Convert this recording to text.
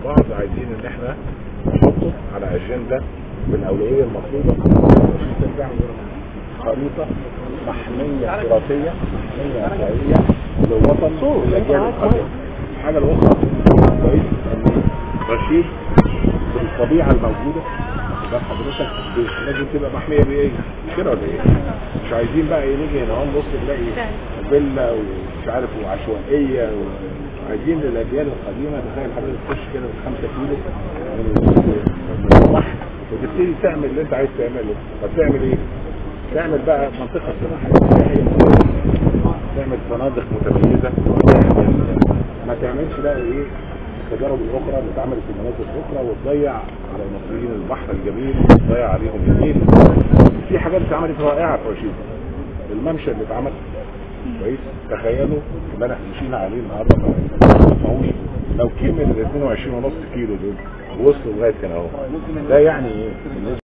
بعض عايزين ان احنا نحطه على اجنده بالاولويه المطلوبه ترجع خريطه محميه تراثيه محميه اثريه للوطن والاجيال القادمه الحاجه الاخرى كويس ان رشيد بالطبيعه الموجوده ده حضرتك لازم تبقى محميه بيئيه مش كده ولا ايه؟ مش عايزين بقى ايه نيجي هنا نبص نلاقي فيلا ومش عارف وعشوائيه وعايزين للاجيال القديمه تخيل حضرتك تخش كده ب 5 كيلو من من البحر وتبتدي تعمل اللي انت عايز تعمله طب تعمل ايه؟ تعمل بقى منطقه صناعيه سياحيه تعمل فنادق متميزه تعمل ما تعملش بقى ايه التجارب الاخرى اللي اتعملت في المناطق الاخرى وتضيع على المصريين البحر الجميل وتضيع عليهم النيل في حاجات اتعملت رائعه في رشيد الممشى اللي اتعمل كويس تخيلوا اللي احنا مشينا عليه النهارده ما هوش لو كمل ال 22 ونص كيلو دول وصلوا لغايه هنا اهو ده يعني ايه